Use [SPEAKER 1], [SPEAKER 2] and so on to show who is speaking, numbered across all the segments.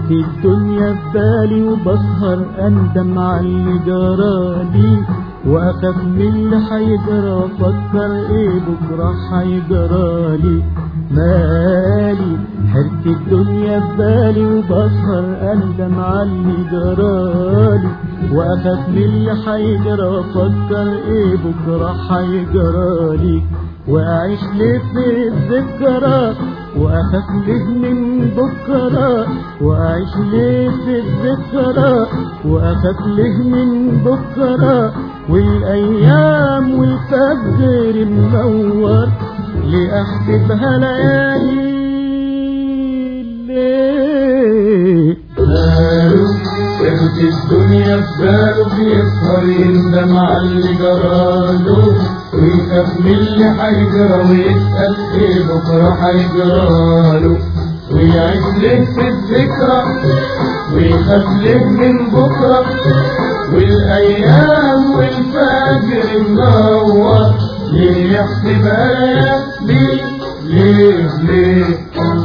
[SPEAKER 1] حرت الدنيا في بالي وبسهر اندم على اللي جرالي واخاف من اللي هيجرى وافكر ايه بكره هيجرالي مالي حرت الدنيا في بالي وبسهر اندم على اللي جرالي واخاف من اللي هيجرى وافكر ايه بكره هيجرالي واعيش ليه في الذكرى واخاف ليه من بكرة واعيش ليه في الذكرى واخاف ليه من بكرة والايام والفجر منور لاحسبها ليالي ليه
[SPEAKER 2] باله سبت الدنيا في باله بيسهر يندم على اللي جراله ويخاف من اللي هيجرى ويسأل ايه بكرة هيجراله ويعيش ليه في الذكرى ويخاف ليه من بكرة والأيام والفجر منور ليه يحسبها ليه ليه ليه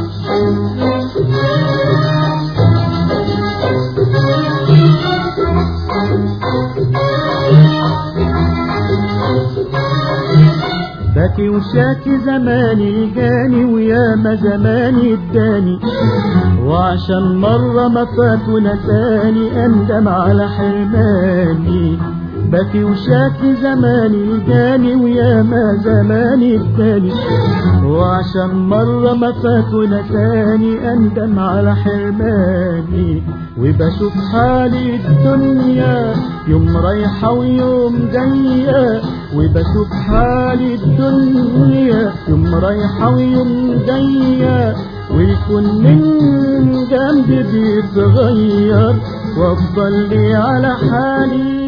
[SPEAKER 1] بكي وشاكي زماني جاني وياما زماني اداني وعشان مرة ما فات ونساني اندم على حرماني بكي وشاكي زماني جاني وياما زماني اداني وعشان مرة ما فات ونساني اندم على حرماني وبشوف حالي الدنيا يوم رايحة ويوم جاية وبشوف حالي الدنيا يوم رايحة ويوم جاية ويكون من جنبي بيتغير وافضل لي على حالي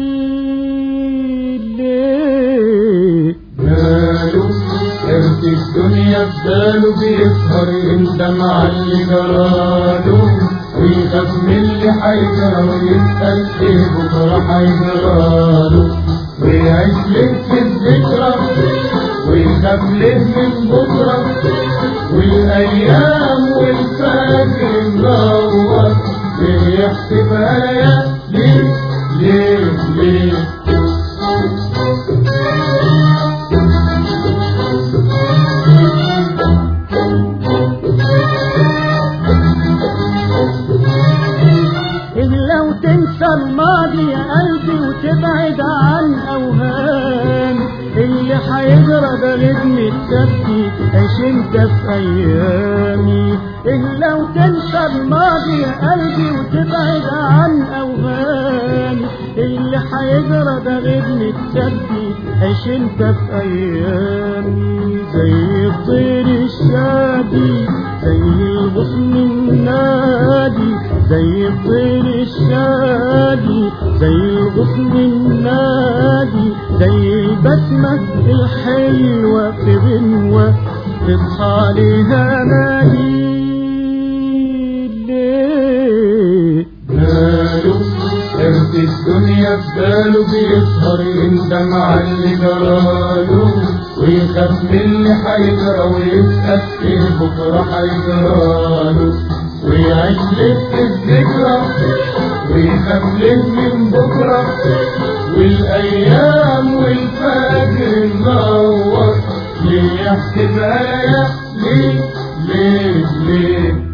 [SPEAKER 1] ليه
[SPEAKER 2] باله قرد الدنيا في باله بيسهر يندم على اللي جراله ويخاف من اللي هيجرى ويسأل ايه بكرة هيجراله ويعيش ليه في الذكرى ويخاف ليه من بكرة والأيام والفجر منور ليه يحسبها ليه ليه ليه
[SPEAKER 1] إذ لو تنسى الماضي يا قلبي وتبعد عن أوهام اللي هيجرى ده غدمة تبكي عيش انت في أيامي إذ لو تنسى الماضي يا قلبي وتبعد عن أوهامي اللي هيجرى ده غدمة تبكي عيش انت في أيامي زي الطير الشادي زي الغصن النادي زي الطير الشادي زي الغصن النادي زي البسمة الحلوة في غنوة تصحى لها نادي ليه
[SPEAKER 2] باله قرد الدنيا في باله بيسهر يندم على اللي جراله ويخاف من اللي هيجرى ويسأل ايه بكرة هيجراله ويعيش ليه في الذكرى ويخاف ليه من بكرة والأيام والفجر منور ليه يحسبها ليه ليه ليه